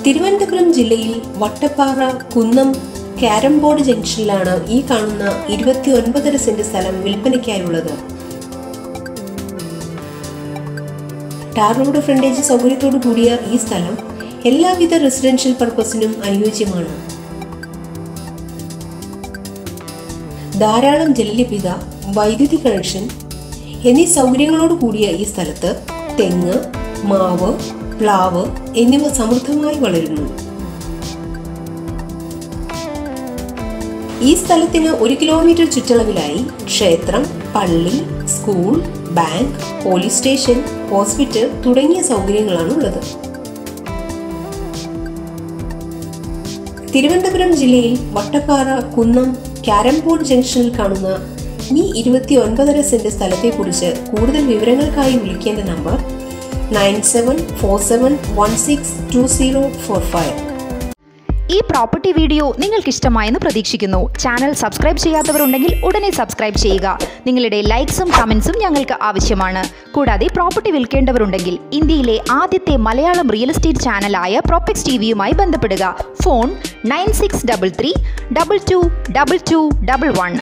തിരുവനന്തപുരം ജില്ലയിൽ വട്ടപ്പാറ കുന്നം കാരംബോർഡ് ജംഗ്ഷനിലാണ് ഈ കാണുന്ന ഇരുപത്തി ഒൻപതര സെന്റ് സ്ഥലം വിൽപ്പനയ്ക്കായുള്ളത് ടാർ റോഡ് ഫ്രണ്ടേജ് സൗകര്യത്തോടു കൂടിയ ഈ സ്ഥലം എല്ലാവിധ റെസിഡൻഷ്യൽ പർപ്പസിനും അനുയോജ്യമാണ് ധാരാളം ജലലഭ്യത വൈദ്യുതി കണക്ഷൻ എന്നീ സൗകര്യങ്ങളോട് കൂടിയ ഈ സ്ഥലത്ത് തെങ്ങ് മാവ് പ്ലാവ് എന്നിവ സമൃദ്ധമായി വളരുന്നു ഈ സ്ഥലത്തിന് ഒരു കിലോമീറ്റർ ചുറ്റളവിലായി ക്ഷേത്രം പള്ളി school bank police station hospital തുടങ്ങിയ സൗകര്യങ്ങളാണ് ഉള്ളത് തിരുവനന്തപുരം ജില്ലയിൽ വട്ടപ്പാറ കുന്നം കാരംബോർഡ് ജംഗ്ഷനിൽ കാണുന്ന ഈ ഇരുപത്തി ഒൻപതര സെന്റ് സ്ഥലത്തെക്കുറിച്ച് കൂടുതൽ വിവരങ്ങൾക്കായി വിളിക്കേണ്ട number nine seven four seven one six two zero four five ഈ പ്രോപ്പർട്ടി വീഡിയോ നിങ്ങൾക്ക് ഇഷ്ടമായെന്ന് പ്രതീക്ഷിക്കുന്നു ചാനൽ സബ്സ്ക്രൈബ് ചെയ്യാത്തവരുണ്ടെങ്കിൽ ഉടനെ സബ്സ്ക്രൈബ് ചെയ്യുക നിങ്ങളുടെ ലൈക്സും കമൻസും ഞങ്ങൾക്ക് ആവശ്യമാണ് കൂടാതെ പ്രോപ്പർട്ടി വിൽക്കേണ്ടവരുണ്ടെങ്കിൽ ഇന്ത്യയിലെ ആദ്യത്തെ മലയാളം റിയൽ എസ്റ്റേറ്റ് ചാനലായ പ്രോപ്പക്സ് ടി വിയുമായി ബന്ധപ്പെടുക phone nine six double three double two double two double one